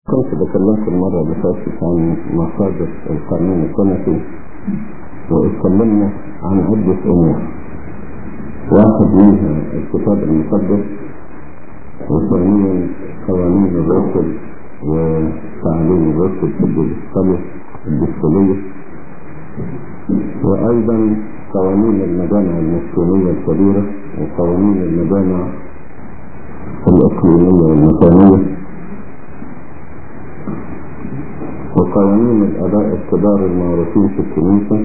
كنت بكلمك المرة اللي فاتت عن مصادر القانون الكنسي واتكلمنا عن عدة أمور واحد منها الكتاب المقدس وثانيا قوانين الرسل وتعليم الرسل في الدستورية الدستورية وأيضا قوانين المجامع المسكونية الكبيرة وقوانين المجامع الإقليمية والمكانية وقوانين الآباء الكبار المعروفين في الكنيسة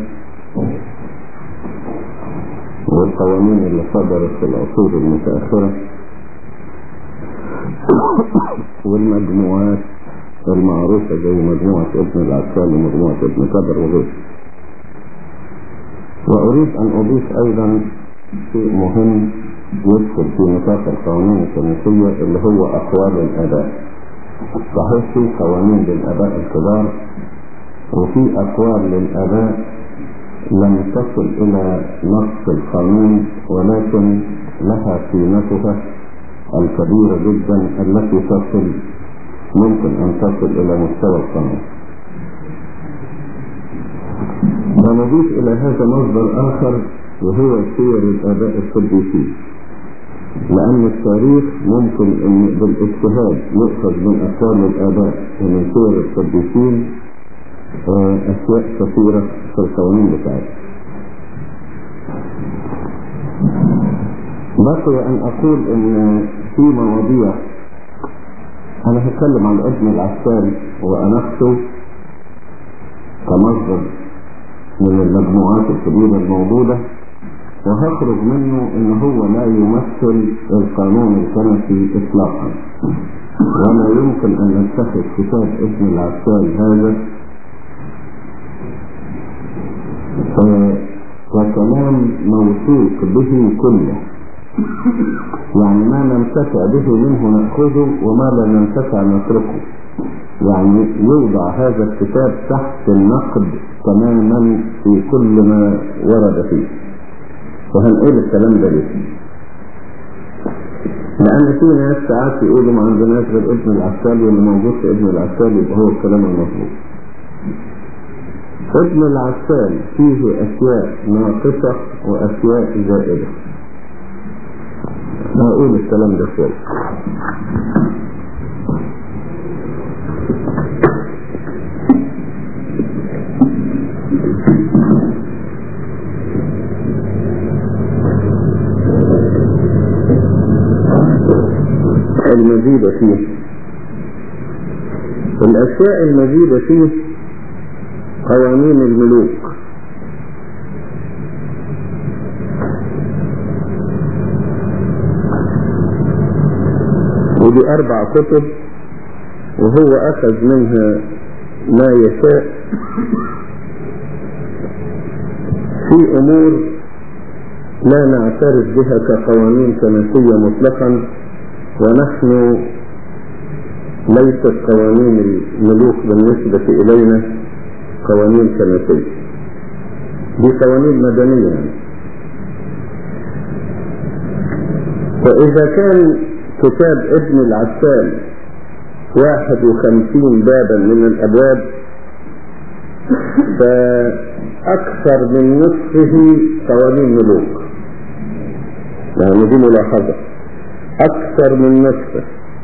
والقوانين اللي صدرت في العصور المتأخرة والمجموعات المعروفة زي مجموعة ابن العسال ومجموعة ابن كبر وغيره وأريد أن أضيف أيضا شيء مهم يدخل في نطاق القوانين الكنسية اللي هو أقوال الآباء صحيح في قوانين للآباء الكبار وفي أقوال للآباء لم تصل إلى نص القانون ولكن لها قيمتها الكبيرة جدا التي تصل ممكن أن تصل إلى مستوى القانون ونضيف إلى هذا مصدر آخر وهو سير الآباء القديسين لأن التاريخ ممكن أن بالاجتهاد يؤخذ من أقوال الآباء ومن سير القديسين أشياء كثيرة في القوانين بتاعتها. بقي أن أقول أن في مواضيع أنا هتكلم عن ابن العسكري وأنفسه كمصدر من المجموعات الكبيرة الموجودة وهخرج منه ان هو لا يمثل القانون الكنسي اطلاقا ولا يمكن ان نتخذ كتاب اسم العسكري هذا وكلام موثوق به كله يعني ما ننتفع به منه نأخذه وما لا ننتفع نتركه يعني يوضع هذا الكتاب تحت النقد تماما في كل ما ورد فيه وهنقول الكلام ده ليه لأن في ناس ساعات يقولوا ما عندناش غير ابن العسالي واللي موجود في ابن العسالي يبقى هو الكلام المظبوط ابن العسال فيه أشياء ناقصة وأشياء زائدة هقول الكلام ده شوية المزيدة فيه الأشياء المزيدة فيه قوانين الملوك ودي أربع كتب وهو أخذ منها ما يشاء في أمور لا نعترف بها كقوانين كنسية مطلقا ونحن ليست قوانين الملوك بالنسبة إلينا قوانين كنسية دي قوانين مدنية يعني. فإذا كان كتاب ابن العسال واحد وخمسين بابا من الأبواب فأكثر من نصفه قوانين ملوك يعني دي ملاحظة أكثر من نصفه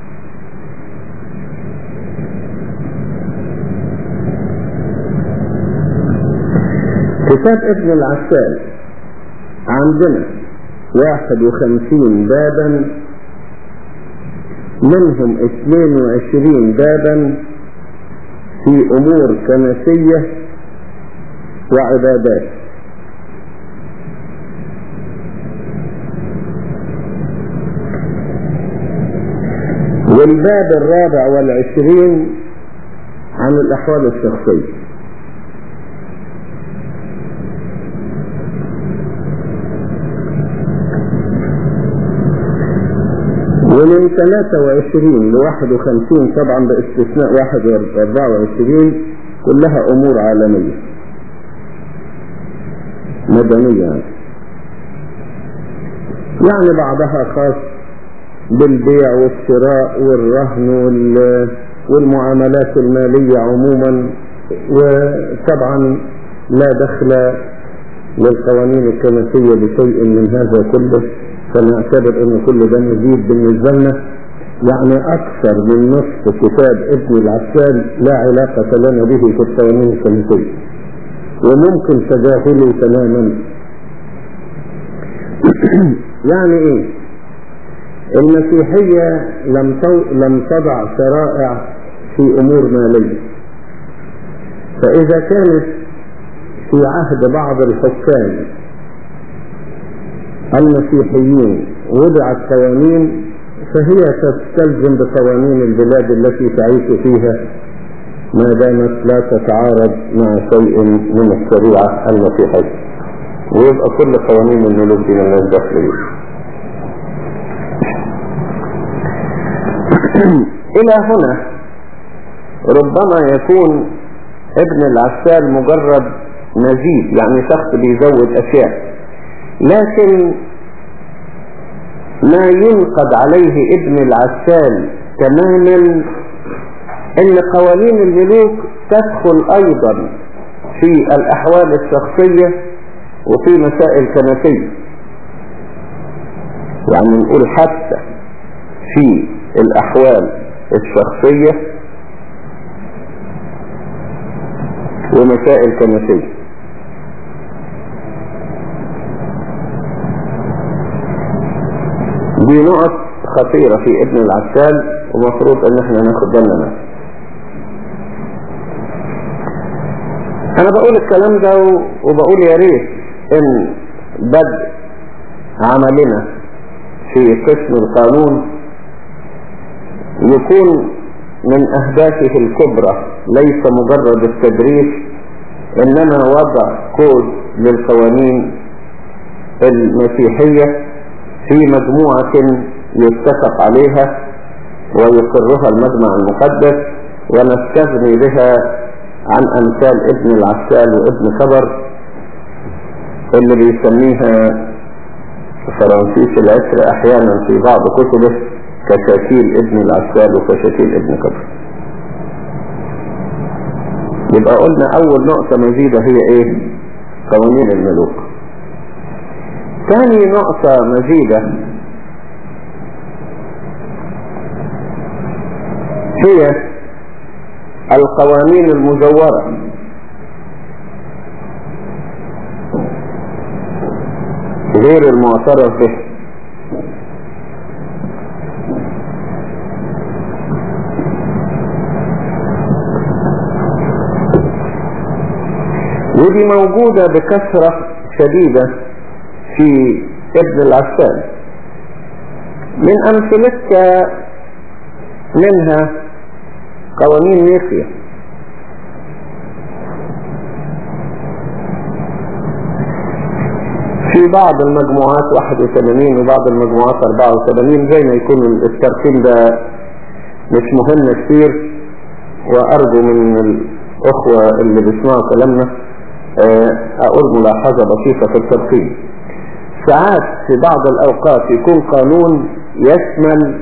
كتاب ابن العسال عندنا واحد وخمسين بابا منهم اثنين وعشرين بابا في امور كنسية وعبادات والباب الرابع والعشرين عن الأحوال الشخصية ومن 23 ل 51 طبعا باستثناء 24 كلها أمور عالمية مدنية يعني بعضها خاص بالبيع والشراء والرهن وال والمعاملات المالية عموما وطبعا لا دخل للقوانين الكنسية بشيء من هذا كله فنعتبر ان كل ده مزيد بالنسبة لنا يعني اكثر من نصف كتاب ابن العسال لا علاقة لنا به في القوانين الكنسية وممكن تجاهله تماما يعني ايه المسيحية لم لم تضع شرائع في امور مالية فاذا كانت في عهد بعض الحكام المسيحيين وضعت قوانين فهي تستلزم بقوانين البلاد التي تعيش فيها ما دامت لا تتعارض مع شيء من الشريعة المسيحية ويبقى كل قوانين الملوك دي مالهاش دخل بيها إلى هنا ربما يكون ابن العسال مجرد مزيد يعني شخص بيزود أشياء لكن ما ينقد عليه ابن العسال تماما ان قوانين الملوك تدخل ايضا في الاحوال الشخصية وفي مسائل كنسية يعني نقول حتى في الاحوال الشخصية ومسائل كنسية دي نقط خطيرة في ابن العسال ومفروض ان احنا ناخد بالنا منها انا بقول الكلام ده وبقول يا ريت ان بدء عملنا في قسم القانون يكون من اهدافه الكبرى ليس مجرد التدريس انما وضع كود للقوانين المسيحية في مجموعة يتفق عليها ويقرها المجمع المقدس ونستغني بها عن امثال ابن العسال وابن خبر اللي بيسميها فرانسيس العسر احيانا في بعض كتبه كشاكيل ابن العسال وكشاكيل ابن خبر يبقى قلنا اول نقطة مزيدة هي ايه قوانين الملوك ثاني نقطة مزيدة هي القوانين المزورة غير المعترف به ودي موجودة بكثرة شديدة في ابن العسال من أمثلتها منها قوانين نيقيا في بعض المجموعات 81 وبعض المجموعات 84 زي ما يكون الترتيب ده مش مهم كتير وأرجو من الأخوة اللي بيسمعوا كلامنا أقول ملاحظة بسيطة في الترتيب ساعات في بعض الأوقات يكون قانون يشمل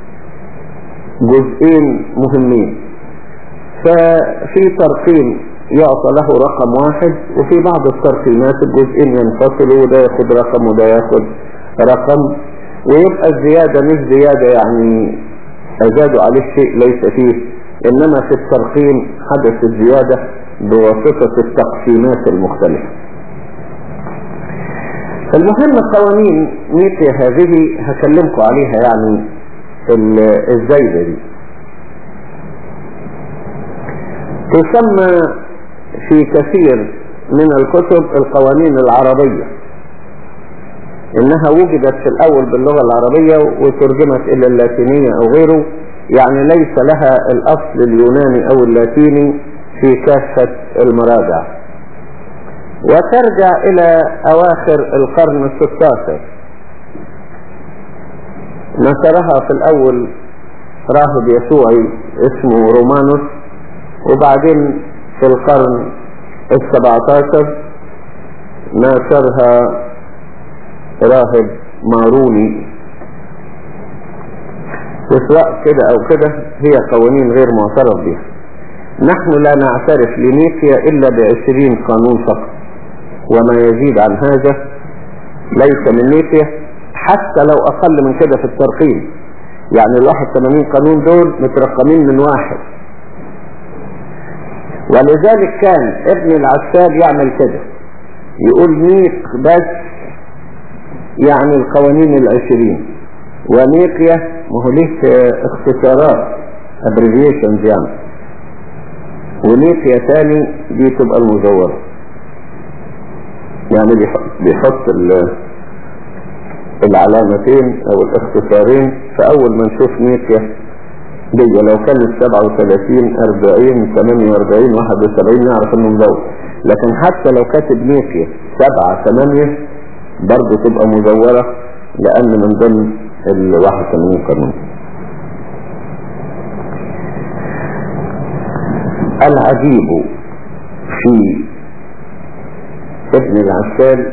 جزئين مهمين ففي ترقيم يعطى له رقم واحد وفي بعض الترقيمات الجزئين ينفصلوا وده ياخد رقم وده ياخد رقم ويبقى الزيادة مش زيادة يعني أزادوا عليه شيء ليس فيه إنما في الترقيم حدث الزيادة بواسطة التقسيمات المختلفة المهم قوانين نيتي هذه هكلمكم عليها يعني الزايدة دي تسمى في كثير من الكتب القوانين العربية انها وجدت في الاول باللغة العربية وترجمت الى اللاتينية او غيره يعني ليس لها الاصل اليوناني او اللاتيني في كافة المراجع وترجع الى اواخر القرن الستاشر نشرها في الاول راهب يسوعي اسمه رومانوس وبعدين في القرن السبعتاشر ناشرها راهب ماروني وسواء كده او كده هي قوانين غير معترف بها نحن لا نعترف لنيكيا الا بعشرين قانون فقط وما يزيد عن هذا ليس من نيكيا حتى لو اقل من كده في الترقيم يعني ال 81 قانون دول مترقمين من واحد ولذلك كان ابن العساد يعمل كده يقول ميق بس يعني القوانين العشرين ونيقيا ما هو ليه اختصارات abbreviations يعني ونيقيا تاني دي تبقى المزورة يعني بيحط, بيحط العلامتين او الاختصارين فاول ما نشوف نيقيا دي لو كانت 37 40 48 71 نعرف انه مزور لكن حتى لو كاتب نيقيا 7 8 برضه تبقى مزورة لان من ضمن ال 81 قانون العجيب في ابن العسال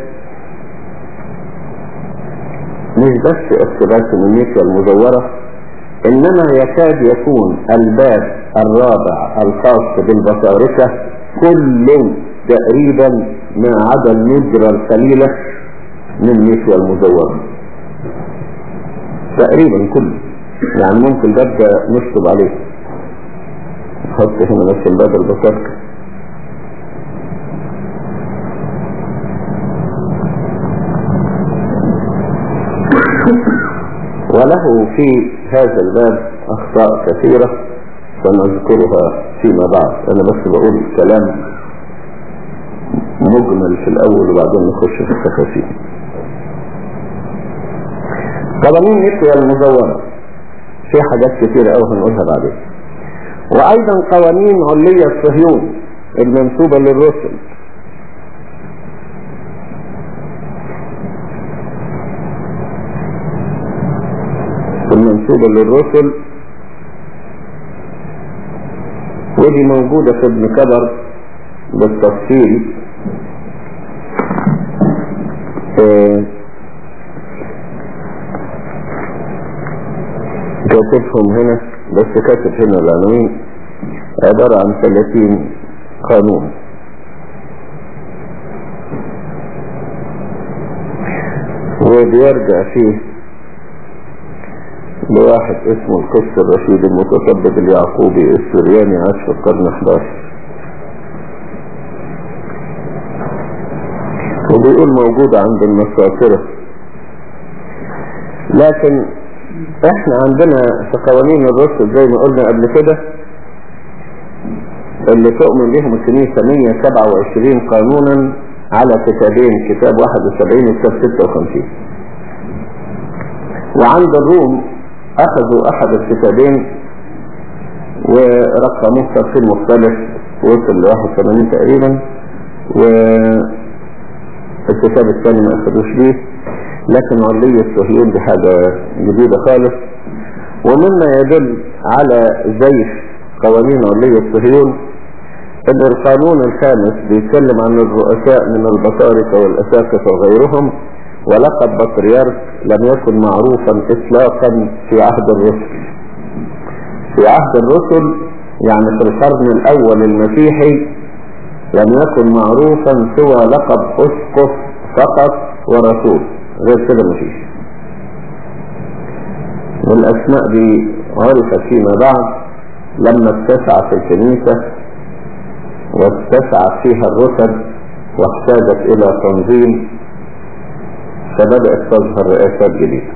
مش بس اقتباس النيكيا المزورة انما يكاد يكون الباب الرابع الخاص بالبطاركة كل تقريبا ما عدا النجرة القليلة من نيكيا المزورة تقريبا كله يعني ممكن الباب ده نشطب عليه نحط هنا بس الباب البطاركة وله في هذا الباب أخطاء كثيرة سنذكرها فيما بعد أنا بس بقول كلام مجمل في الأول وبعدين نخش في التفاصيل قوانين نيكيا المزورة في حاجات كثيرة أوي هنقولها بعدين وأيضا قوانين علية الصهيون المنسوبة للرسل المنسوبة للرسل ودي موجودة في ابن كبر بالتفصيل كاتبهم هنا بس كاتب هنا العنوين عبارة عن 30 قانون وبيرجع فيه لواحد اسمه القس الرشيد المتصدق اليعقوبي السرياني عاش في القرن 11 وبيقول موجودة عند النصاصرة لكن احنا عندنا في قوانين الرسل زي ما قلنا قبل كده اللي تؤمن بهم الكنيسة 127 قانونا على كتابين كتاب 71 وكتاب 56 وعند الروم اخذوا احد الكتابين ورقموه تفصيل مختلف وصل ل 81 تقريبا والكتاب الثاني ما اخذوش بيه لكن علية الصهيون دي حاجة جديدة خالص ومما يدل على زيف قوانين علية الصهيون ان القانون الخامس بيتكلم عن الرؤساء من البطاركة والاساقفة وغيرهم ولقب بطريرك لم يكن معروفا اطلاقا في عهد الرسل في عهد الرسل يعني في القرن الاول المسيحي لم يكن معروفا سوى لقب اسقف فقط ورسول غير كده مفيش والاسماء دي عرفت فيما بعد لما اتسعت الكنيسة واتسعت فيها الرسل واحتاجت الى تنظيم فبدأت تظهر رئاسات جديدة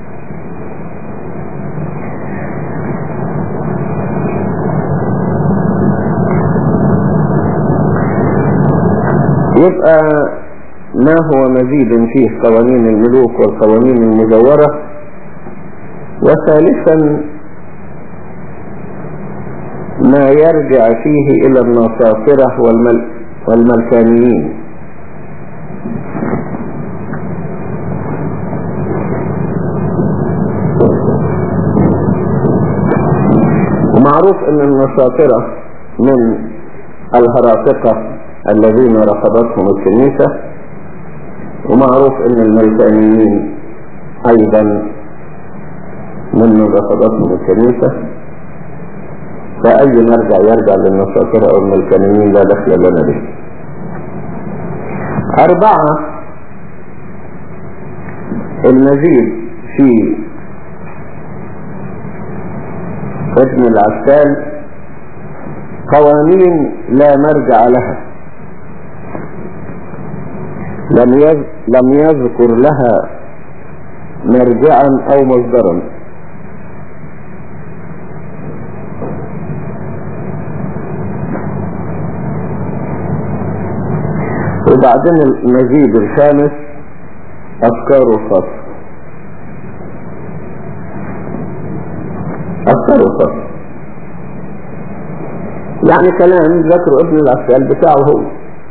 يبقى ما هو مزيد فيه قوانين الملوك والقوانين المزورة وثالثا ما يرجع فيه الى النصاصرة والمل والملكانيين ومعروف ان النصاصرة من الهراطقة الذين رفضتهم الكنيسة ومعروف ان الملكانيين ايضا من مضافات من الكنيسة فأي مرجع يرجع للنصاصرة أو من الكنيين لا دخل لنا به أربعة المزيد في ابن العسال قوانين لا مرجع لها لم لم يذكر لها مرجعا او مصدرا وبعدين المزيد الخامس افكار الخاصة افكار الخاصة يعني كلام ذكر ابن العسال بتاعه هو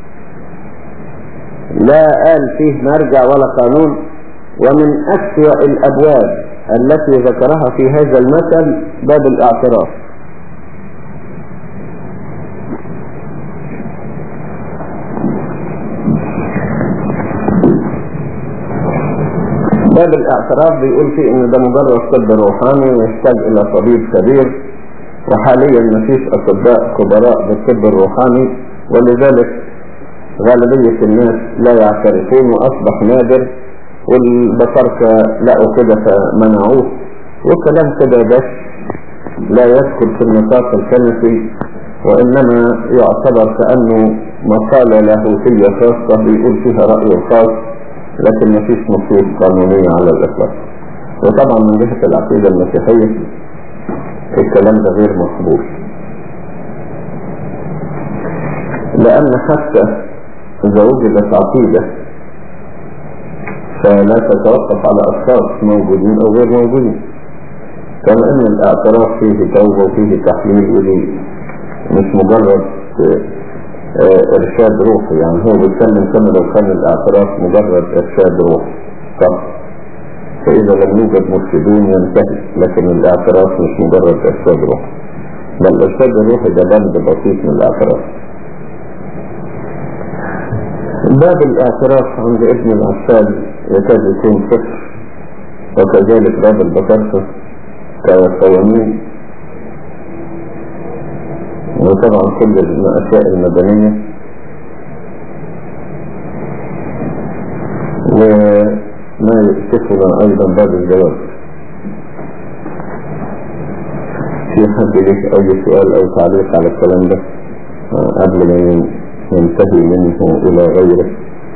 لا قال فيه مرجع ولا قانون ومن أسوأ الأبواب التي ذكرها في هذا المثل باب الاعتراف باب الاعتراف بيقول فيه ان ده مجرد طب روحاني ويحتاج الى طبيب كبير وحاليا مفيش اطباء خبراء بالطب الروحاني ولذلك غالبية الناس لا يعترفون واصبح نادر والبطاركة لقوا كده فمنعوه وكلام كده بس لا يدخل في النطاق الكنسي وإنما يعتبر كأنه مقالة لاهوتية خاصة بيقول فيها رأيه الخاص لكن ما فيش نصوص قانونية على الإطلاق وطبعا من جهة العقيدة المسيحية الكلام ده غير مقبول لأن حتى إذا وجدت عقيدة فلا تتوقف على أشخاص موجودين أو غير موجودين كما أن الاعتراف فيه توبة وفيه تحليل ودي مش مجرد إرشاد روحي يعني هو بيتكلم كما لو كان الاعتراف مجرد إرشاد روحي فقط فإذا لم يوجد مرشدون ينتهي لكن الاعتراف مش مجرد إرشاد روحي بل الإرشاد الروحي ده بند بسيط من الاعتراف باب الاعتراف عند ابن العسال يكاد يكون صفر وكذلك باب البطرسة كقوانين وطبعا كل الأشياء المدنية وما يكتفنا أيضا باب الزواج في حد ليك أي سؤال أو تعليق على الكلام ده قبل ما ينتهي منه إلى غيره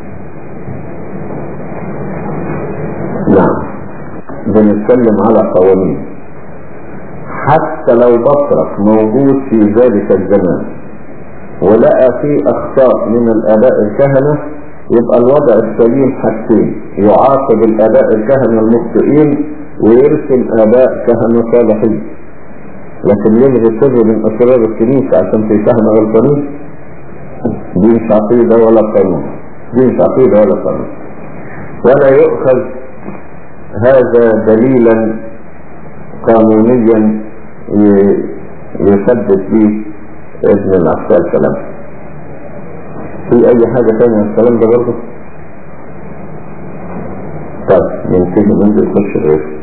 نعم بنتكلم على قوانين حتى لو بطرك موجود في ذلك الزمان ولقى فيه أخطاء من الآباء الكهنة يبقى الوضع السليم حاجتين يعاقب الآباء الكهنة المخطئين ويرسل آباء كهنة صالحين لكن يلغي سر من أسرار الكنيسة عشان في كهنة غلطانين دي مش عقيدة ولا قانون دي مش عقيدة ولا قانون ولا يؤخذ هذا دليلا قانونيا يثبت به ابن العسال كلام في اي حاجة تانية الكلام ده برضه طب ينتهي منذ يخش غير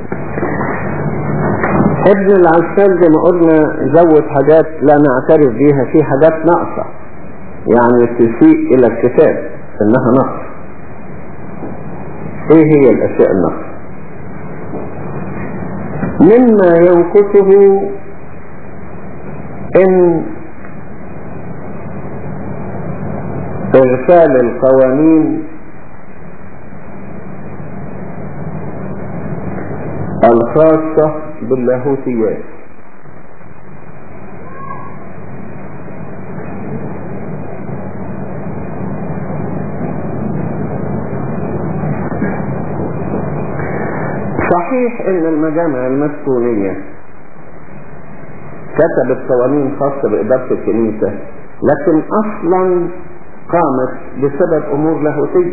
ابن العسال زي ما قلنا زود حاجات لا نعترف بيها في حاجات ناقصة يعني تسيء الى الكتاب انها نقص ايه هي الاشياء النقص مما ينقصه ان اغفال القوانين الخاصة باللاهوتيات صحيح ان المجامع المسكونية كتبت قوانين خاصة بإدارة الكنيسة لكن اصلا قامت بسبب امور لاهوتية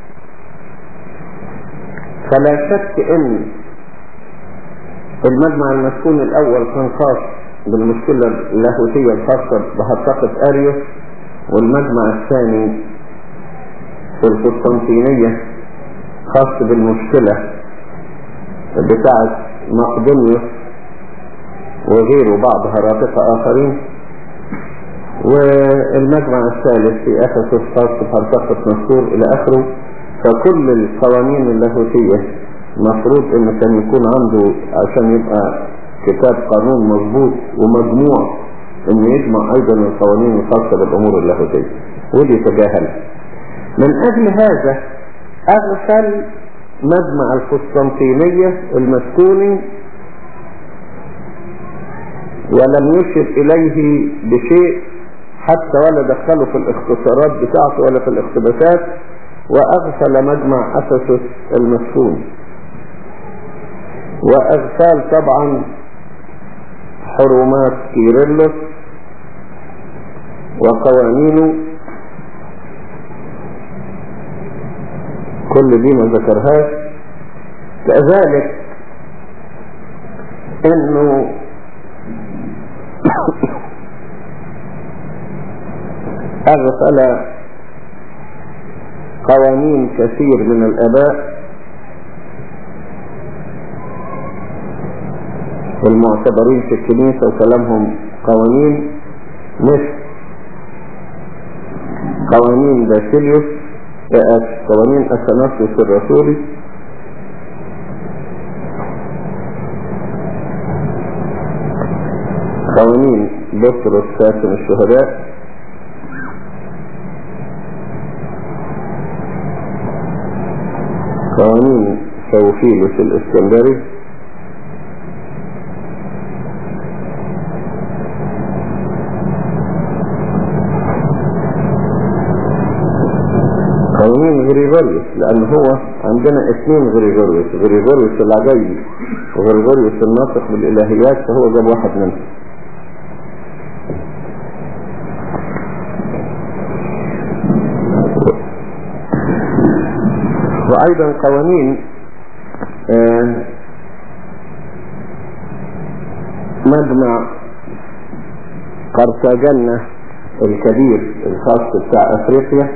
فلا شك ان المجمع المسكون الاول كان خاص بالمشكلة اللاهوتية الخاصة بهرطقة اريوس والمجمع الثاني في القسطنطينية خاص بالمشكلة بتاعة مقدونيوس وغيره بعض هرافقة آخرين والمجمع الثالث في أفسس خاص بهرطقة مسطور إلى آخره فكل القوانين اللاهوتية مفروض إن كان يكون عنده عشان يبقى كتاب قانون مظبوط ومجموع إنه يجمع أيضا القوانين الخاصة بالأمور اللاهوتية ودي تجاهل من أجل هذا أغفل مجمع القسطنطينية المسكوني ولم يشر إليه بشيء حتى ولا دخله في الاختصارات بتاعته ولا في الاقتباسات وأغفل مجمع أسسس المسكون وأغفال طبعا حرمات كيرلس وقوانينه كل دي ما ذكرهاش كذلك انه اغفل قوانين كثير من الاباء المعتبرين في الكنيسة وكلامهم قوانين مثل قوانين باسيليوس قوانين اثناسيوس الرسولي قوانين بطرس كاتم الشهداء قوانين توفيلوس الاسكندري قوانين غريغوريوس لان هو عندنا اثنين غريغوريوس غريغوريوس العجيب وغريغوريوس الناطق بالالهيات فهو جاب واحد منهم وايضا قوانين آه مجمع قرطاجنة الكبير الخاص بتاع افريقيا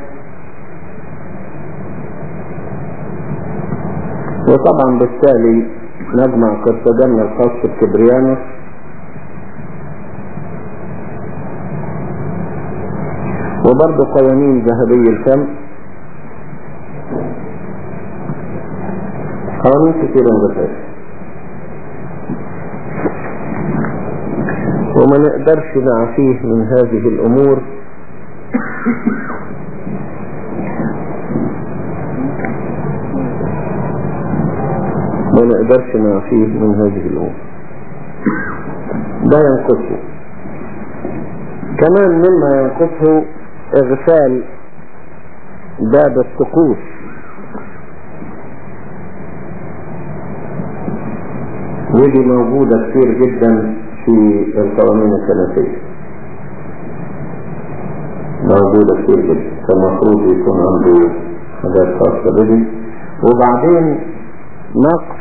وطبعا بالتالي مجمع قرطاجنة الخاص بكبريانوس وبرضه قوانين ذهبي الفم قوانين كثيرة مدفعة وما نقدرش نعفيه من هذه الأمور ما نقدرش نعفيه من هذه الأمور ده ينقصه كمان مما ينقصه اغفال باب الطقوس ودي موجودة كتير جدا في القوانين الكنسية موجودة كتير جدا فالمفروض يكون عنده حاجات خاصة به وبعدين نقص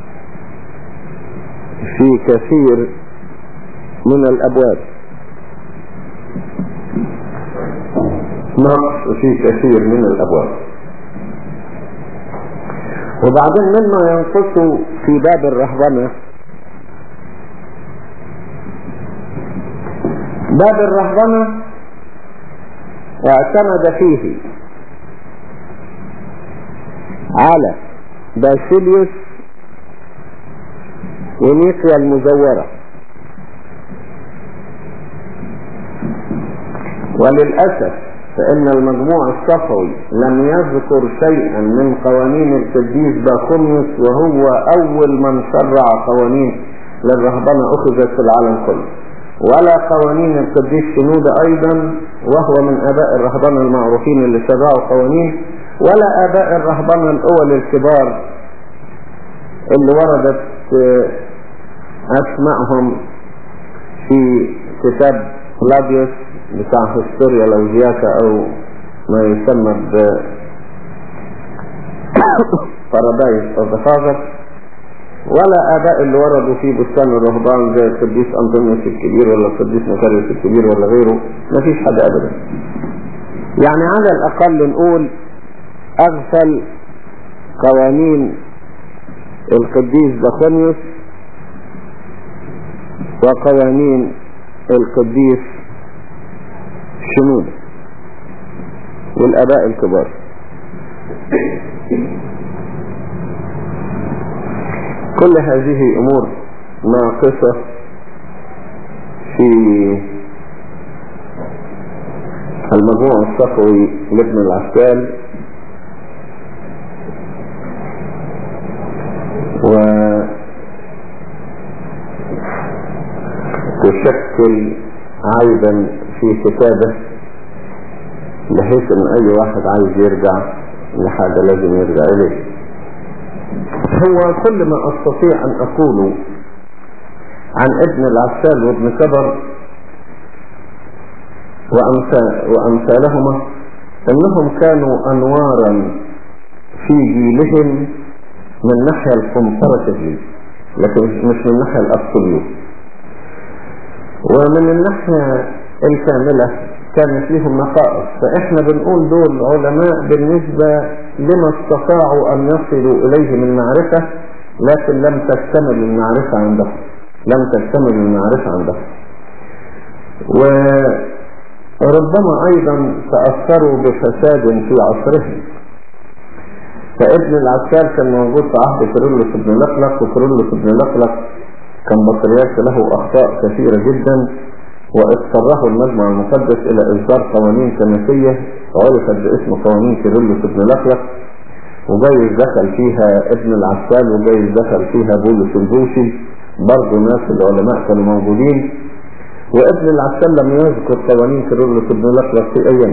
في كثير من الأبواب نقص في كثير من الأبواب وبعدين مما ينقص في باب الرهبنة باب الرهبنة اعتمد فيه على باسيليوس ونيقيا المزورة وللأسف فإن المجموع الصفوي لم يذكر شيئا من قوانين القديس باكونيوس وهو أول من شرع قوانين للرهبنة أخذت في العالم كله ولا قوانين القديس شنودة أيضا وهو من آباء الرهبنة المعروفين اللي شرعوا قوانين ولا آباء الرهبنة الأول الكبار اللي وردت أسمائهم في كتاب كلاديوس بتاع هستوريا لوزياكا او ما يسمى ب بارادايس اوف ذا فاذر ولا اباء اللي وردوا في بستان الرهبان زي القديس انطونيوس الكبير ولا القديس مكاريوس الكبير ولا غيره ما فيش حد ابدا يعني على الاقل نقول اغفل قوانين القديس بخونيوس وقوانين القديس شنود والآباء الكبار كل هذه أمور ناقصة في المجموع الصفوي لابن العسكال و تشكل عيبا في كتابه بحيث ان اي واحد عايز يرجع لحاجة لازم يرجع اليه هو كل ما استطيع ان اقوله عن ابن العسال وابن كبر وامثالهما انهم كانوا انوارا في جيلهم من ناحية الكومباراتيف لكن مش من الناحية الابسوليوت ومن الناحية الكاملة كانت لهم نقائص فاحنا بنقول دول علماء بالنسبة لما استطاعوا ان يصلوا اليه من معرفة لكن لم تكتمل المعرفة عندهم لم تكتمل المعرفة عندهم وربما ايضا تأثروا بفساد في عصرهم فابن العسكر كان موجود في عهد كيرلس بن لقلق وكيرلس بن لقلق كان بطريرك له اخطاء كثيرة جدا واضطره المجمع المقدس الى اصدار قوانين كنسية عرفت باسم قوانين كيرلس بن لقلق وجايز دخل فيها ابن العسال وجايز دخل فيها بولس البوشي برضه ناس العلماء كانوا موجودين وابن العسال لم يذكر قوانين كيرلس بن لقلق في ايام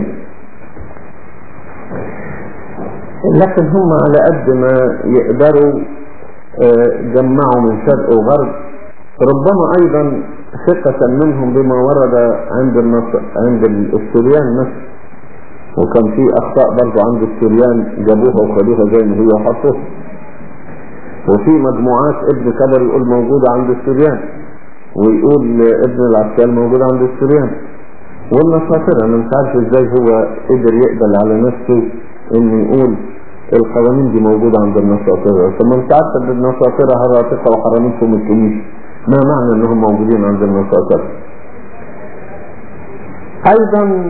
لكن هم على قد ما يقدروا جمعوا من شرق وغرب ربما ايضا ثقة منهم بما ورد عند النصر عند السوريان مثلا وكان في اخطاء برضه عند السوريان جابوها وخدوها زي ما هي وحطوها وفي مجموعات ابن كبر يقول موجودة عند السوريان ويقول ابن العسكال موجود عند السوريان والنصاطرة انا مش عارف ازاي هو قدر يقبل على نفسه انه يقول القوانين دي موجودة عند النصاطرة ثم انت عارف ان النصاطرة هراتقة وحرامتهم الكنيسة ما معنى انهم موجودين عند النصاطرة ايضا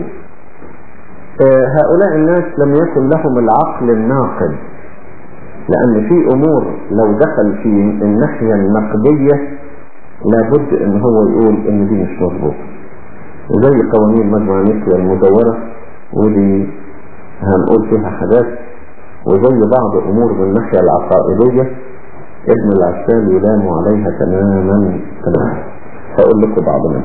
هؤلاء الناس لم يكن لهم العقل الناقد لان في امور لو دخل في الناحية النقدية لابد ان هو يقول ان دي مش مظبوطة وزي قوانين مجمع نسيا المدورة ودي هنقول فيها حاجات وزي بعض امور من الناحية العقائدية ابن العسال يلام عليها تماما تماما هقول لكم بعض منها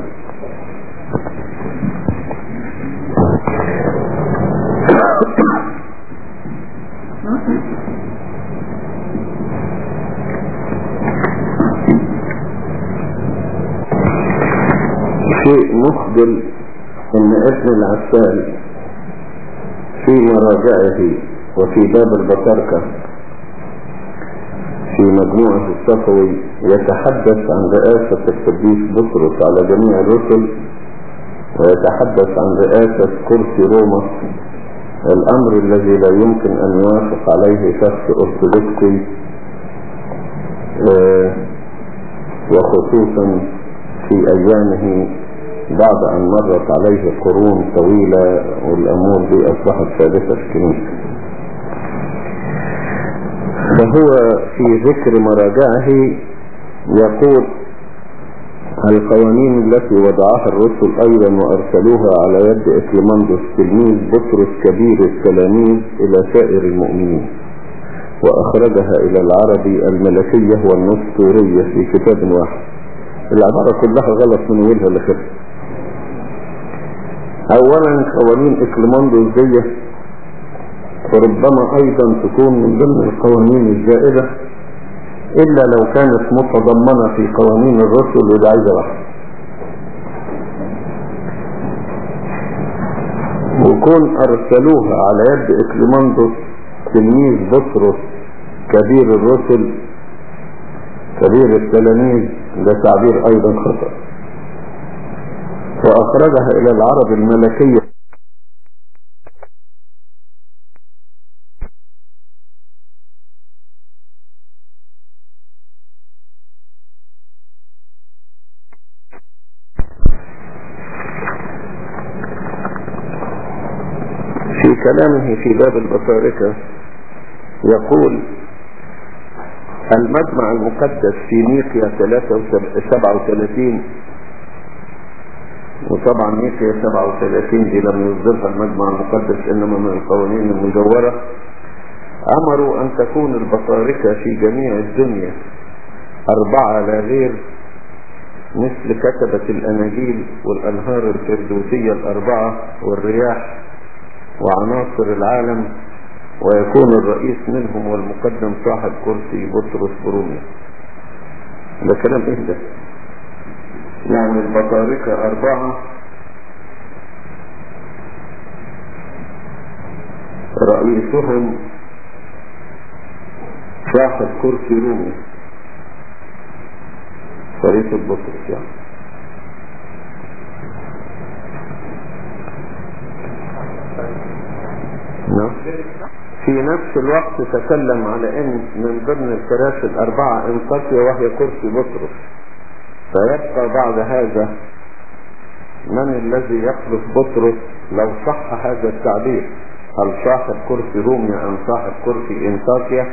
شيء مخجل ان ابن العسال في مراجعه وفي باب البطاركة في مجموعة الصفوي يتحدث عن رئاسة القديس بطرس على جميع الرسل ويتحدث عن رئاسة كرسي روما الأمر الذي لا يمكن أن يوافق عليه شخص أرثوذكسي وخصوصا في أيامه بعد أن مرت عليه قرون طويلة والأمور دي أصبحت ثابتة في الكنيسة فهو في ذكر مراجعه يقول القوانين التي وضعها الرسل ايضا وارسلوها على يد اكليماندوس تلميذ بطرس كبير التلاميذ الى سائر المؤمنين واخرجها الى العربي الملكية والنسطورية في كتاب واحد العبارة كلها غلط من اولها لاخرها اولا قوانين اكليماندوس دي وربما ايضا تكون من ضمن القوانين الزائدة الا لو كانت متضمنة في قوانين الرسل وده عايزة واحد وكون ارسلوها على يد اكليماندوس تلميذ بطرس كبير الرسل كبير التلاميذ ده تعبير ايضا خطأ واخرجها الى العرب الملكية كلامه في باب البطاركة يقول المجمع المقدس في نيقيا 37 وطبعا نيقيا 37 دي لم يصدرها المجمع المقدس انما من القوانين المجورة امروا ان تكون البطاركة في جميع الدنيا اربعة لا غير مثل كتبة الاناجيل والانهار الفردوسية الاربعة والرياح وعناصر العالم ويكون الرئيس منهم والمقدم صاحب كرسي بطرس بروميا ده كلام ايه ده يعني البطاركة اربعة رئيسهم صاحب كرسي رومي رئيس البطرس يعني نعم في نفس الوقت تكلم على ان من ضمن الكراسي الاربعة انقاسية وهي كرسي بطرس فيبقى بعد هذا من الذي يخلف بطرس لو صح هذا التعبير هل صاحب كرسي روميا ام صاحب كرسي انطاكيا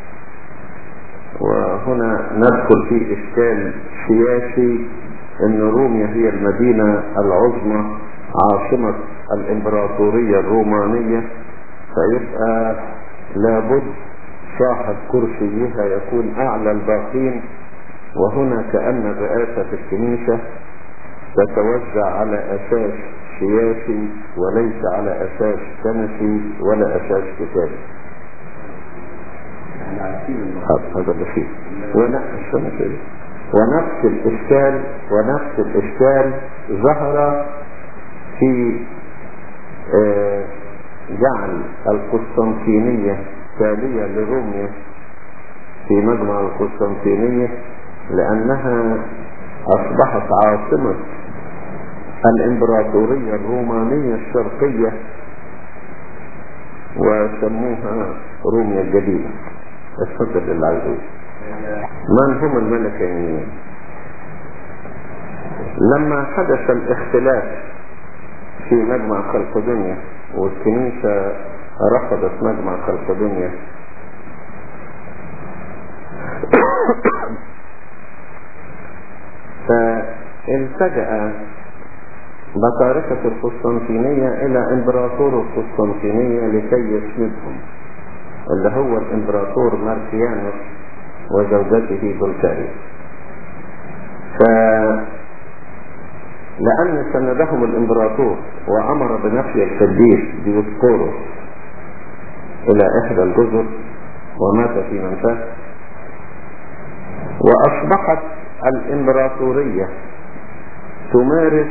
وهنا ندخل في اشكال سياسي ان روميا هي المدينة العظمى عاصمة الامبراطورية الرومانية فيبقى لابد صاحب كرسيها يكون اعلى الباقين وهنا كأن الرئاسة في الكنيسة تتوزع على اساس سياسي وليس على اساس كنسي ولا اساس كتابي هذا اللي فيه ونفس ونفس الاشكال ونفس الاشكال ظهر في آه جعل القسطنطينية تالية لروميا في مجمع القسطنطينية لأنها أصبحت عاصمة الإمبراطورية الرومانية الشرقية وسموها روميا الجديدة اتفضل اللي عايزه من هم الملكيين لما حدث الاختلاف في مجمع خلقدنيا والكنيسة رفضت مجمع خلقدنيا فالتجأ بطاركة القسطنطينية إلى إمبراطور القسطنطينية لكي يسندهم اللي هو الإمبراطور ماركيانوس وزوجته بلغاريا ف لأن سندهم الإمبراطور وأمر بنفي القديس ديوسكوروس إلى إحدى الجزر ومات في منفاه وأصبحت الإمبراطورية تمارس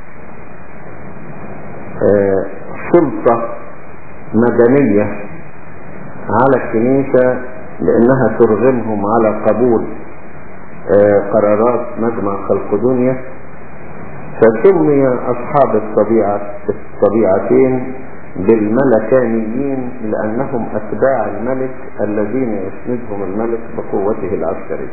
آه سلطة مدنية على الكنيسة لأنها ترغمهم على قبول آه قرارات مجمع خلقدونيا فسمي أصحاب الطبيعة الطبيعتين بالملكانيين لأنهم أتباع الملك الذين يسندهم الملك بقوته العسكرية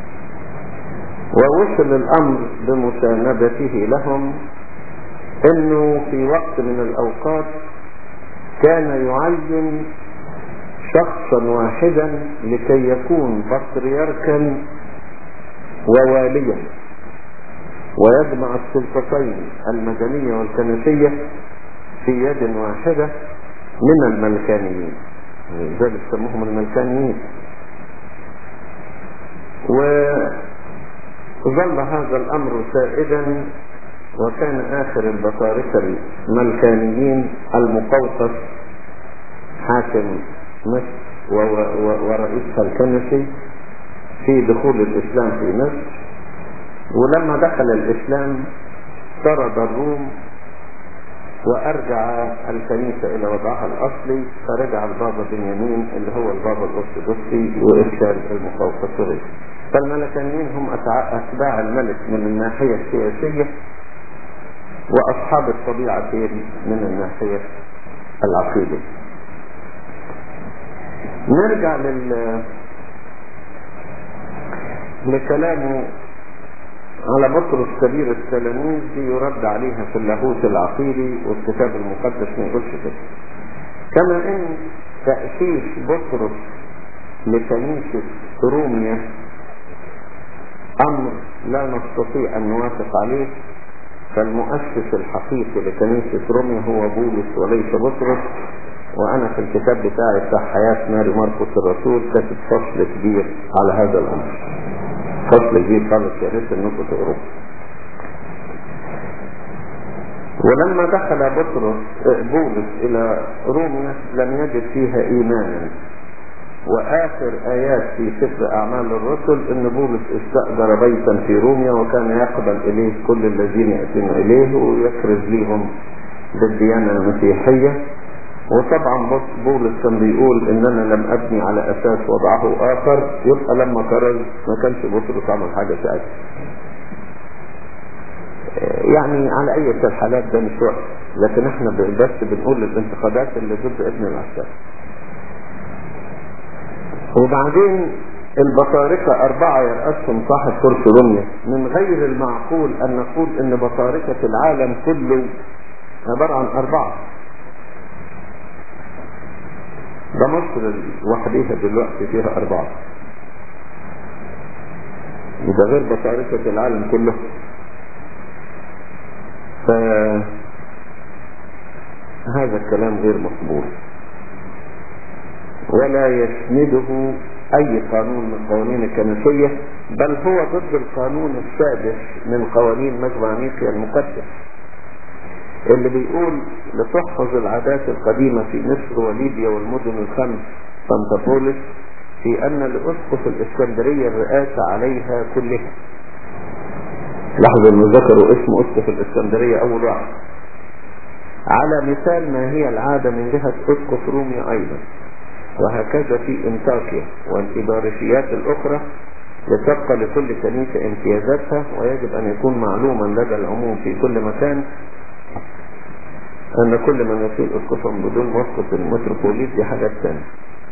ووصل الأمر بمساندته لهم أنه في وقت من الأوقات كان يعين شخصا واحدا لكي يكون بطريركا وواليا ويجمع السلطتين المدنية والكنسية في يد واحدة من الملكانيين ذلك سموهم الملكانيين وظل هذا الأمر سائدا وكان آخر البطاركة الملكانيين المقوقس حاكم مصر ورئيسها الكنسي في دخول الإسلام في مصر ولما دخل الإسلام طرد الروم وأرجع الكنيسة إلى وضعها الأصلي فرجع البابا بنيامين اللي هو البابا الأرثوذكسي وإرشاد المقوقسوري فالملكانيين هم أتباع الملك من الناحية السياسية وأصحاب الطبيعتين من الناحية العقيدة نرجع لل لكلامه على بطرس كبير التلاميذ دي يرد عليها في اللاهوت العقيدي والكتاب المقدس ما يقولش كده كما ان تأسيس بطرس لكنيسة روميا امر لا نستطيع ان نوافق عليه فالمؤسس الحقيقي لكنيسة روميا هو بولس وليس بطرس وانا في الكتاب بتاعي بتاع حياة ماري مرقس الرسول كاتب فصل كبير على هذا الامر فصل كبير خالص يا ريت انكم تقروه ولما دخل بطرس بولس الى روميا لم يجد فيها ايمانا واخر ايات في سفر اعمال الرسل ان بولس استأجر بيتا في روميا وكان يقبل اليه كل الذين يأتون اليه ويكرز ليهم بالديانة المسيحية وطبعا بولس كان بيقول ان انا لم ابني على اساس وضعه اخر يبقى لما كرز ما كانش بطرس عمل حاجة ساعتها يعني على اي الحالات ده مش وقت لكن احنا بس بنقول الانتقادات اللي ضد ابن العسكري وبعدين البطاركة أربعة يرأسهم صاحب كرسي رمية من غير المعقول أن نقول أن بطاركة العالم كله عبارة عن أربعة ده مصر لوحديها دلوقتي فيها أربعة ده غير بطاركة العالم كله فهذا الكلام غير مقبول ولا يسنده اي قانون من قوانين الكنسية بل هو ضد القانون السادس من قوانين مجمع نيقيا المقدس اللي بيقول لتحفظ العادات القديمة في مصر وليبيا والمدن الخمس سانتا في ان لاسقف الاسكندرية الرئاسة عليها كلها لاحظوا انه ذكروا اسم اسقف الاسكندرية اول واحد على مثال ما هي العادة من جهة اسقف روميا ايضا وهكذا في انطاكيا والإبارشيات الأخرى لتبقى لكل كنيسة امتيازاتها ويجب أن يكون معلوما لدى العموم في كل مكان أن كل من يصير أسقفا بدون موافقة المتروبوليت دي حاجات ثانية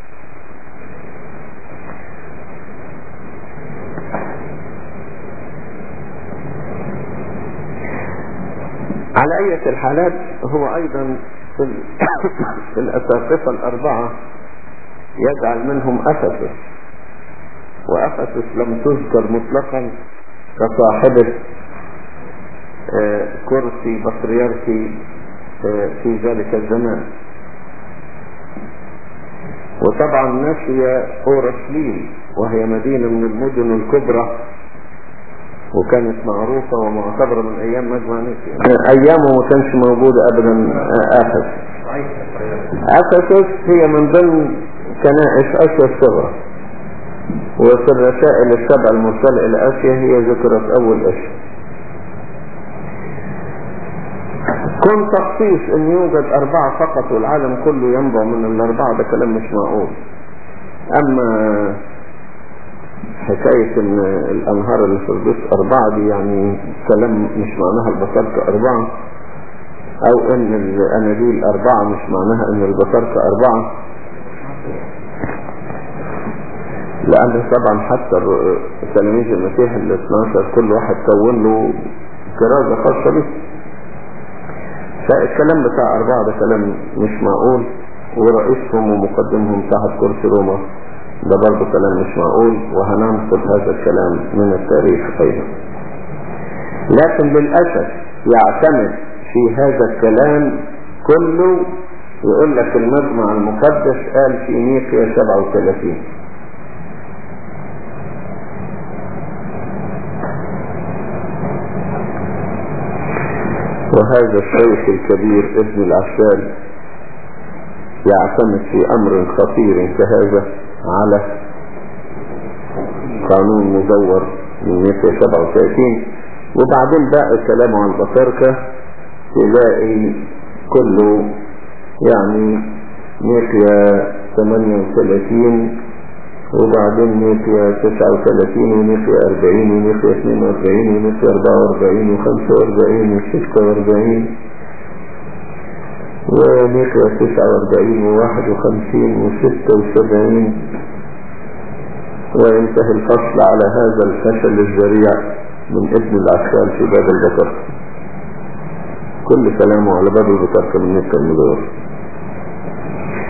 على أية الحالات هو أيضا في الأساقفة الأربعة يجعل منهم أفسس وأفسس لم تذكر مطلقا كصاحبة كرسي بطريركي في ذلك الزمان وطبعا نسي أورشليم وهي مدينة من المدن الكبرى وكانت معروفة ومعتبرة من أيام مجمع نسي أيامه ما كانش موجود أبدا أفسس أفسس هي من ضمن كنائس اسيا الصغرى وفي الرسائل السبع المرسلة الى اسيا هي ذكرت اول اسم كن تخصيص ان يوجد اربعة فقط والعالم كله ينبع من الاربعة ده كلام مش معقول اما حكاية ان الانهار اللي في البيت اربعة دي يعني كلام مش معناها البطاركة اربعة او ان الاناديل اربعة مش معناها ان البطاركة اربعة لأن طبعا حتى تلاميذ المسيح ال 12 كل واحد كون له كرازة خاصة به فالكلام بتاع أربعة ده كلام مش معقول ورئيسهم ومقدمهم تحت كرسي روما ده برضه كلام مش معقول وهننقل هذا الكلام من التاريخ أيضا لكن للأسف يعتمد في هذا الكلام كله يقول لك المجمع المقدس قال في نيقيا 37 وهذا الشيخ الكبير ابن العسال يعتمد في امر خطير كهذا على قانون مزور من 137 وبعدين بقى كلامه عن البطاركة تلاقي كله يعني نيقيا 38 وبعدين نيقيا 39 ونيقيا 40 ونيقيا 42 ونيقيا 44 و45 و46 ونيقيا 49 و51 و76 وينتهي الفصل على هذا الفشل الذريع من ابن العسكال في باب البكر كل كلامه على باب البكر من نيقيا المدور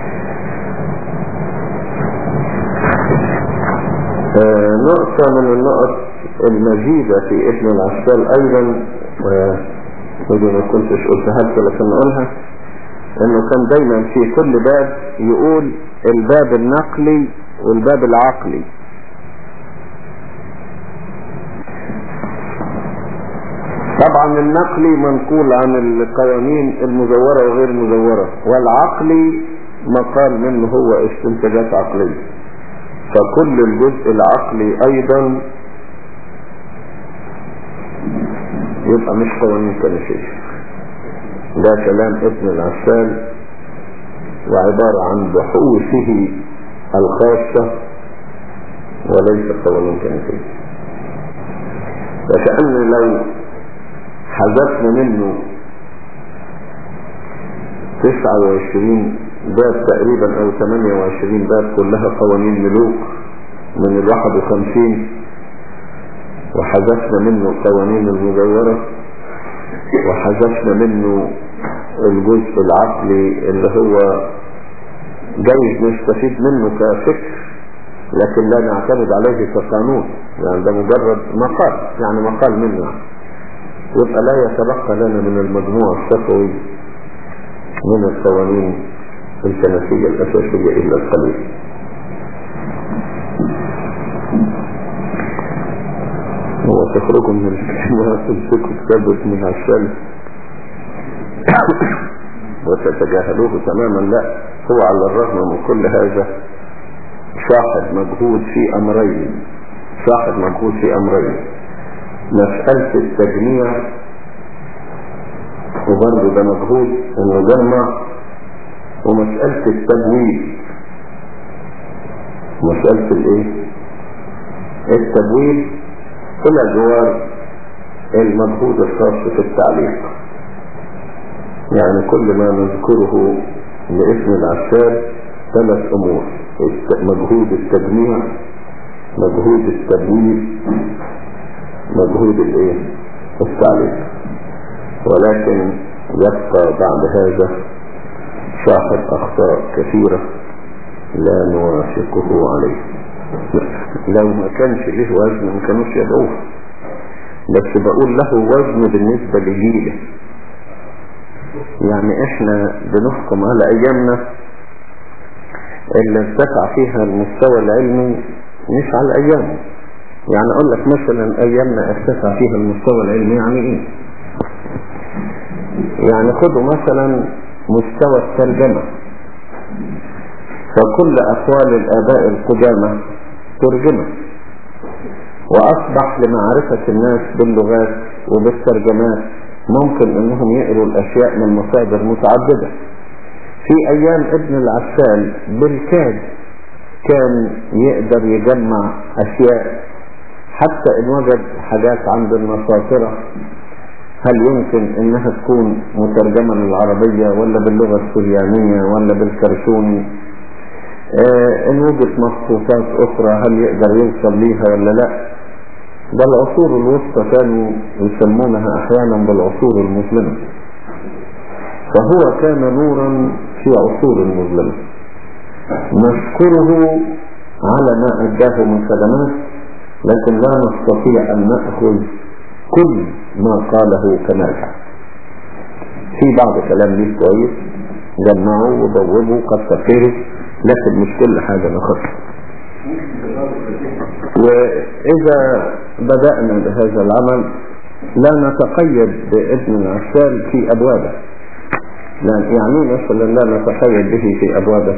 آه نقطة من النقط المزيدة في ابن العسال أيضا ودي ما كنتش قلتها لك لكن أقولها انه كان دايما في كل باب يقول الباب النقلي والباب العقلي طبعا النقلي منقول عن القوانين المزورة وغير المزورة والعقلي مقال منه هو استنتاجات عقلية فكل الجزء العقلي ايضا يبقى مش قوانين كنسية ده كلام ابن العسال وعبارة عن بحوثه الخاصة وليس قوانين كنسية فكأن لو حذفنا منه 29 باب تقريبا او 28 باب كلها قوانين ملوك من ال 51 وحذفنا منه القوانين المزورة وحذفنا منه الجزء العقلي اللي هو جايز نستفيد منه كفكر لكن لا نعتمد عليه كقانون يعني ده مجرد مقال يعني مقال منه يبقى لا يتبقى لنا من المجموع الشفوي من القوانين الكنسية الأساسية إلا القليل هو تخرجوا من الكلمات الفكر كتابة من الشمس وتتجاهلوه تماما لا هو على الرغم من كل هذا صاحب مجهود في أمرين صاحب مجهود في أمرين مسألة التجميع وبرضه ده مجهود انه جمع ومسألة التبويب مسألة الايه التبويب الى جوار المجهود الخاص في التعليق يعني كل ما نذكره لاسم العشاب ثلاث امور مجهود التجميع مجهود التبويب مجهود الايه التعليق ولكن يبقى بعد هذا صاحب اخطاء كثيرة لا نوافقه عليه لو ما كانش له وزن ما كانوش يدعوه بس بقول له وزن بالنسبة لجيله يعني احنا بنحكم على ايامنا اللي ارتفع فيها المستوى العلمي مش على ايامه يعني اقول لك مثلا ايامنا ارتفع فيها المستوى العلمي يعني ايه يعني خدوا مثلا مستوى الترجمة فكل اقوال الاباء القدامى ترجمة واصبح لمعرفة الناس باللغات وبالترجمات ممكن انهم يقروا الاشياء من مصادر متعددة في ايام ابن العسال بالكاد كان يقدر يجمع اشياء حتى ان وجد حاجات عند النصاصرة هل يمكن انها تكون مترجمة للعربية ولا باللغة السريانية ولا بالكرتوني اه ان وجدت مخطوطات اخرى هل يقدر يوصل ليها ولا لا ده العصور الوسطى كانوا يسمونها احيانا بالعصور المظلمة فهو كان نورا في عصور المظلمة نشكره على ما اداه من خدمات لكن لا نستطيع ان نأخذ كل ما قاله كنرجع في بعض كلام ليه كويس جمعوا وضوبوا قد تفكروا لكن مش كل حاجة ناخدها وإذا بدأنا بهذا العمل لا نتقيد بابن العسال في أبوابه يعني مثلا لا نتقيد به في أبوابه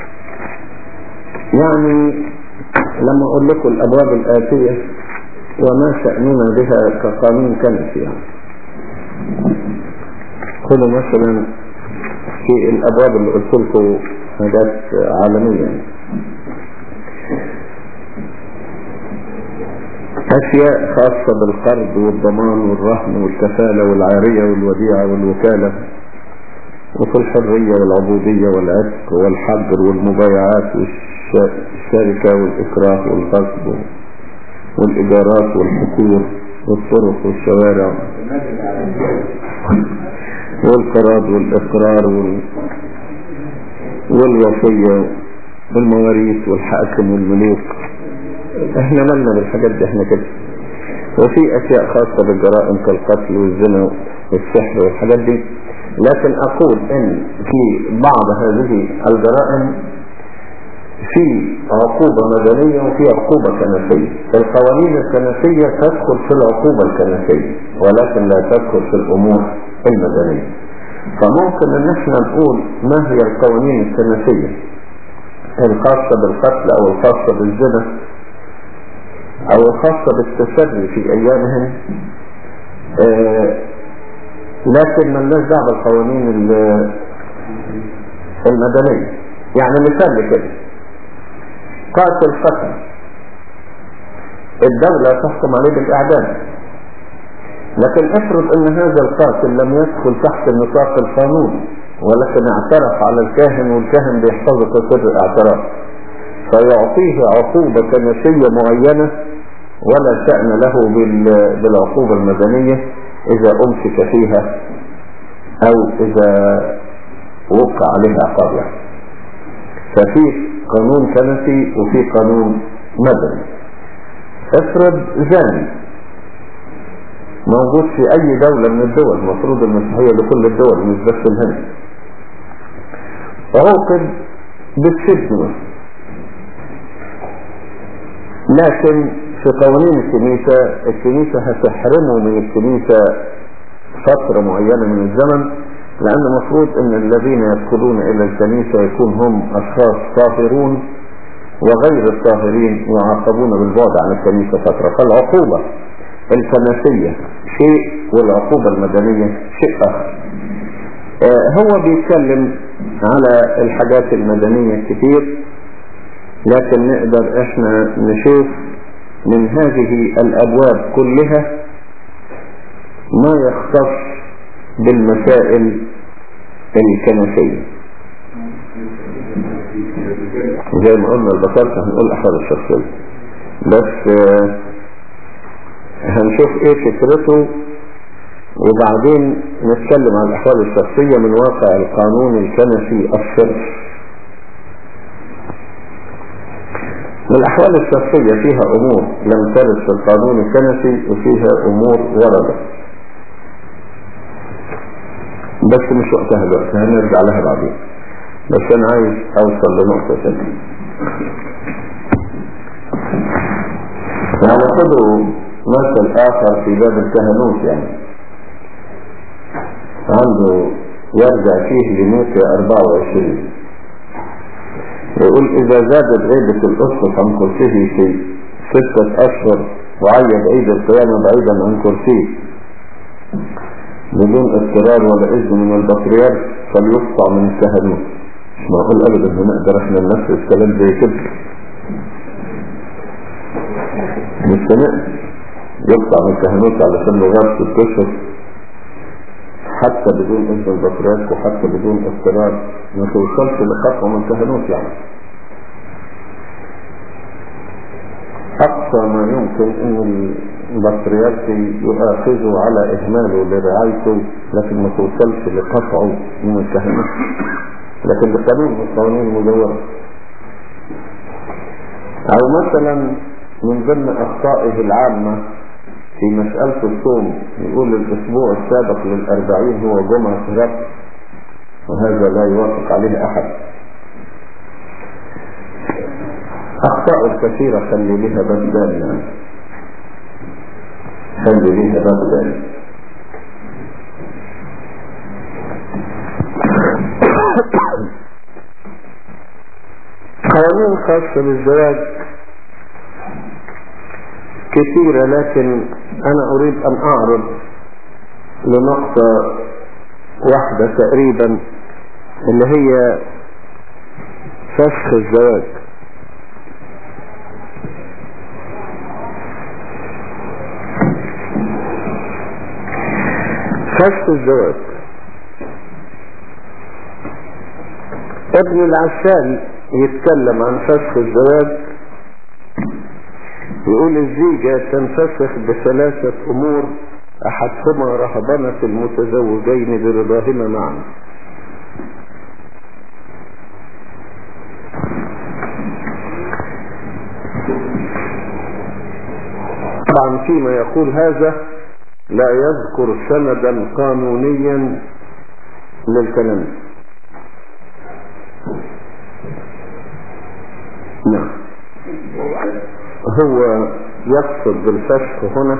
يعني لما أقول لكم الأبواب الآتية وما شأننا بها كقانون كنسي يعني خذوا مثلا في الأبواب اللي قلت لكم حاجات عالمية يعني. أشياء خاصة بالقرض والضمان والرهن والكفالة والعارية والوديعة والوكالة وفي الحرية والعبودية والعتق والحجر والمبايعات والشركة والإكراه والغصب والإيجارات والحقور والطرق والشوارع والقراض والإقرار وال... والوصية والمواريث والحاكم والملوك احنا مالنا بالحاجات دي احنا كده وفي اشياء خاصة بالجرائم كالقتل والزنا والسحر والحاجات دي لكن اقول ان في بعض هذه الجرائم في عقوبة مدنية وفي عقوبة كنسية القوانين الكنسية تدخل في العقوبة الكنسية ولكن لا تدخل في الامور المدنية فممكن ان احنا نقول ما هي القوانين الكنسية الخاصة بالقتل او الخاصة بالزنا او الخاصة بالتسري في ايامهم آه لكن ما لناش دعوه بالقوانين المدنية يعني مثال كده قاتل قتل الدولة تحكم عليه بالاعدام لكن افرض ان هذا القاتل لم يدخل تحت نطاق القانون ولكن اعترف على الكاهن والكاهن بيحتفظ سر الاعتراف فيعطيه عقوبة كنسية معينة ولا شأن له بالعقوبة المدنية إذا أمسك فيها أو إذا وقع عليها عقاب يعني. ففي قانون كنسي وفي قانون مدني افرض زاني موجود في أي دولة من الدول المفروض المسيحية لكل الدول مش بس الهند عوقب بالسجن لكن في قوانين الكنيسة الكنيسة هتحرمه من الكنيسة فترة معينة من الزمن لأن المفروض أن الذين يدخلون إلى الكنيسة يكون هم أشخاص طاهرون وغير الطاهرين يعاقبون بالبعد عن الكنيسة فترة فالعقوبة الكنسية شيء والعقوبة المدنية شيء آخر آه هو بيتكلم على الحاجات المدنية كتير لكن نقدر احنا نشوف من هذه الابواب كلها ما يختص بالمسائل الكنسية زي ما قلنا البطاركة هنقول احوال الشخصية بس هنشوف ايه فكرته وبعدين نتكلم عن الاحوال الشخصية من واقع القانون الكنسي الصرف والأحوال الشخصية فيها أمور لم ترد في القانون الكنسي وفيها أمور وردت بس مش وقتها دلوقتي هنرجع لها بعدين بس أنا عايز أوصل لنقطة ثانية يعني خذوا مثل آخر في باب الكهنوت يعني عنده يرجع فيه لموت 24 يقول إذا زادت غيبة الأسقف عن كرسيه في ستة أشهر وعيد عيد القيامة بعيدا عن كرسيه بدون اضطرار ولا إذن من البطريرك فليقطع من الكهنوت مش معقول أبدا هنقدر احنا ننفذ كلام زي كده مش هنقدر يقطع من الكهنوت علشان لغاية ست أشهر حتى بدون إذن البطريرك وحتى بدون اضطرار ما توصلش لخطوة من الكهنوت يعني أقصى ما يمكن أن البطريركي يؤاخذه على إهماله لرعايته لكن ما توصلش لقطعه من الكهنوت لكن بقانون من القوانين المدورة أو مثلا من ضمن أخطائه العامة في مسألة الصوم يقول الأسبوع السابق للأربعين هو جمعة رب وهذا لا يوافق عليه أحد أخطاء الكثيرة خلي لها باب ثاني يعني خلي لها باب ثاني قوانين خاصة بالزواج كثيرة لكن أنا أريد أن أعرض لنقطة واحدة تقريبا اللي هي فسخ الزواج فسخ الزواج ابن العسال يتكلم عن فسخ الزواج يقول الزيجة تنفسخ بثلاثة أمور أحدهما رهبنة المتزوجين برضاهما معا طبعا فيما يقول هذا لا يذكر سندا قانونيا للكلام نعم هو يقصد بالفشخ هنا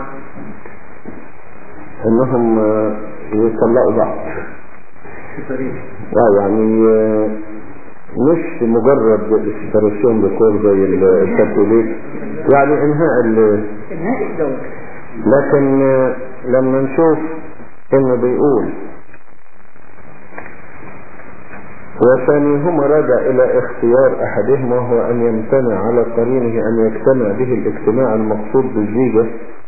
انهم يطلقوا بعض اه يعني مش مجرد السيبريشن بكور زي الكاثوليك يعني انهاء انهاء الزواج لكن لما نشوف انه بيقول وثانيهما راجع الى اختيار احدهما وهو ان يمتنع على قرينه ان يجتمع به الاجتماع المقصود بالزيجة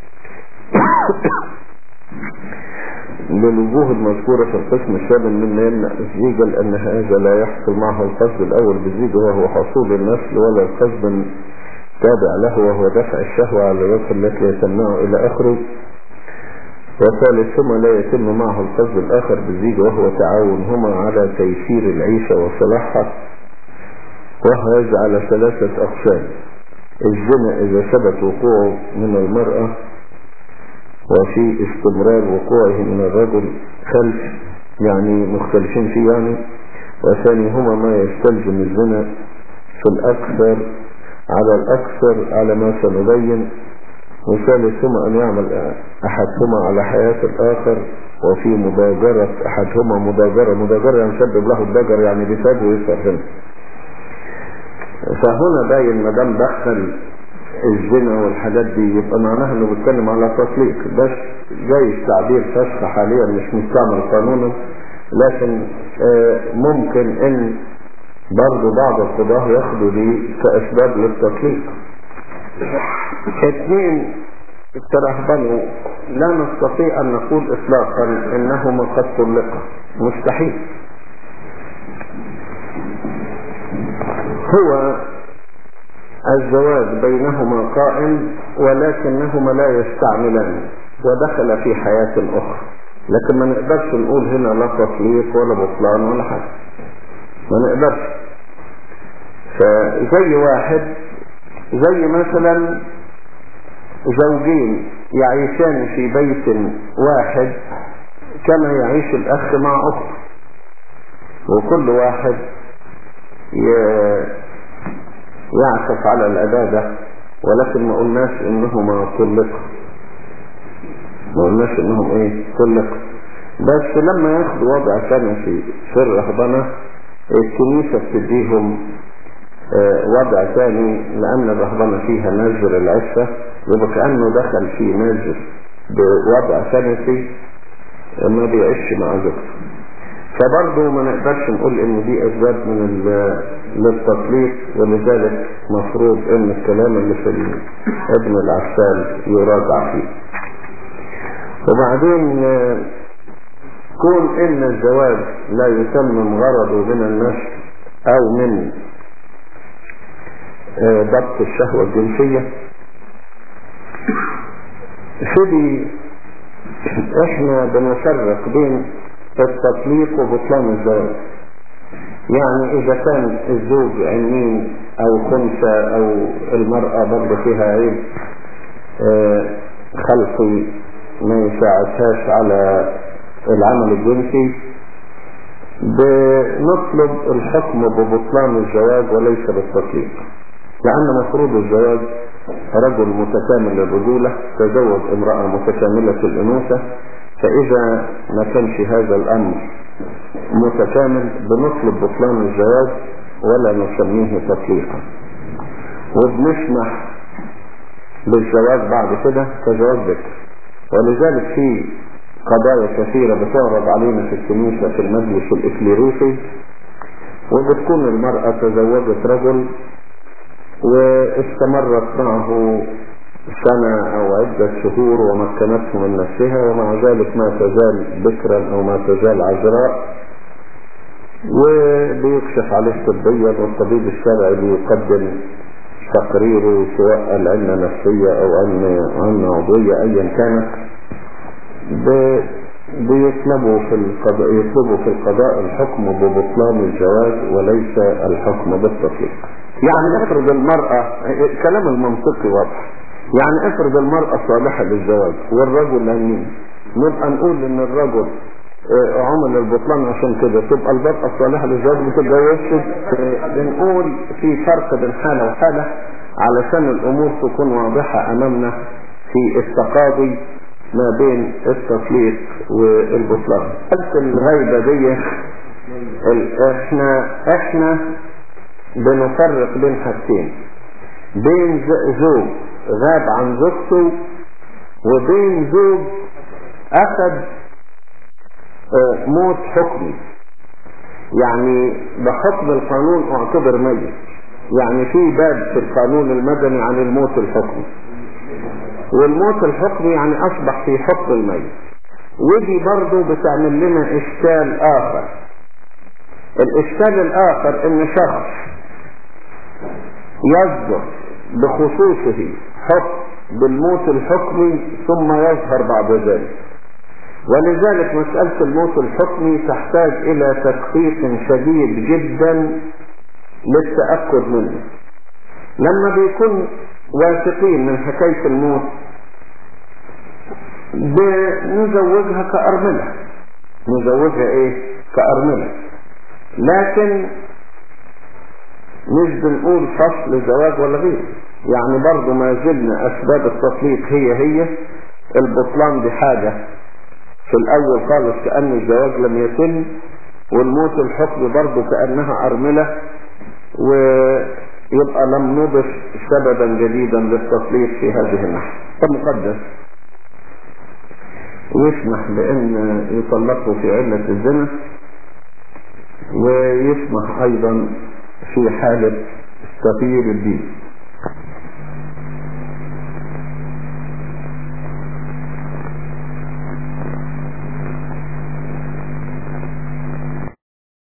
للوجوه المذكورة في القسم الثامن مما يمنع الزيجة لأن هذا لا يحصل معه القصد الأول بالزيجة وهو حصول النسل ولا القصد تابع له وهو دفع الشهوة على الرجل التي يتمنعه إلى آخره وثالثهما لا يتم معه القصد الآخر بالزيجة وهو تعاونهما على تيسير العيشة وصلاحها وهذا على ثلاثة أقسام الزنا إذا ثبت وقوعه من المرأة وفي استمرار وقوعه من الرجل خلف يعني مختلفين فيه يعني وثانيهما ما يستلزم الزنا في الأكثر على الأكثر على ما سنبين وثالثهما أن يعمل أحدهما على حياة الآخر وفي مضاجرة أحدهما مضاجرة مضاجرة يعني يسبب له الضجر يعني بسبب ويسر هنا فهنا باين ما دام دخل الزنا والحاجات دي يبقى معناها انه بيتكلم على تطليق بس جاي تعبير فسخ حاليا مش مستعمل قانونا لكن ممكن ان برضه بعض القضاة ياخدوا دي كأسباب للتطليق اثنين ترهبنوا لا نستطيع ان نقول اطلاقا انهما قد طلقا مستحيل هو الزواج بينهما قائم ولكنهما لا يستعملان ودخل في حياة اخرى لكن ما نقدرش نقول هنا لا تطليق ولا بطلان ولا حاجة ما نقدرش فزي واحد زي مثلا زوجين يعيشان في بيت واحد كما يعيش الاخ مع اخته وكل واحد يعكف على العبادة ولكن ما قلناش انهما طلقوا ما قلناش انهم ايه طلقوا بس لما ياخدوا وضع ثاني في في الرهبنة الكنيسة بتديهم اه وضع ثاني لان الرهبنة فيها نزل العفة يبقى كأنه دخل في نزل بوضع ثاني ما بيعيش مع زوجته فبرضه ما نقدرش نقول ان دي اسباب من للتطليق ولذلك مفروض ان الكلام اللي في ابن العسال يراجع فيه وبعدين كون ان الزواج لا يتمم غرضه من النسل او من ضبط الشهوة الجنسية فدي احنا بنفرق بين التطليق وبطلان الزواج يعني اذا كان الزوج عنين او خنثى او المرأة برضه فيها عيب خلقي ما يساعدهاش على العمل الجنسي بنطلب الحكم ببطلان الزواج وليس بالتطليق لان مفروض الزواج رجل متكامل الرجولة تزوج امرأة متكاملة الانوثة فاذا ما كانش هذا الامر متكامل بنطلب بطلان الزواج ولا نسميه تطليقا وبنسمح بالزواج بعد كده كزواج بكر ولذلك في قضايا كثيرة بتعرض علينا في الكنيسة في المجلس الإكليروسي وبتكون المرأة تزوجت رجل واستمرت معه سنة او عدة شهور ومكنته من نفسها ومع ذلك ما تزال بكرا او ما تزال عذراء وبيكشف عليه طبيا والطبيب الشرعي بيقدم تقريره سواء العلة نفسية او علة عضوية ايا كانت بيطلبوا في القضاء يطلبوا في القضاء الحكم ببطلان الزواج وليس الحكم بالتطليق يعني نفرض المرأة الكلام المنطقي واضح يعني افرض المرأة صالحة للزواج والرجل لمين نبقى نقول ان الرجل آه، عمل البطلان عشان كده تبقى المرأة الصالحة للزواج بتتجوزش بنقول في فرق بين حالة وحالة علشان الامور تكون واضحة امامنا في التقاضي ما بين التطليق والبطلان بس الغيبة دي ال- احنا احنا بنفرق بين حاجتين بين ز- زوج غاب عن زوجته وبين زوج اخذ آه، موت حكمي يعني بحكم القانون اعتبر ميت يعني في باب في القانون المدني عن الموت الحكمي والموت الحكمي يعني اصبح في حكم الميت ودي برضو بتعمل لنا اشكال اخر الاشكال الاخر ان شخص يصدر بخصوصه حكم بالموت الحكمي ثم يظهر بعد ذلك ولذلك مسألة الموت الحكمي تحتاج إلى تدقيق شديد جدا للتأكد منه لما بيكون واثقين من حكاية الموت بنزوجها كأرملة نزوجها ايه كأرملة لكن مش بنقول فصل زواج ولا غيره يعني برضو ما زلنا اسباب التطليق هي هي البطلان دي حاجة في الاول خالص كأن الزواج لم يتم والموت الحكم برضو كأنها ارملة ويبقى لم نضف سببا جديدا للتطليق في هذه الناحية المقدس يسمح بان يطلقوا في علة الزنا ويسمح ايضا في حالة تغيير الدين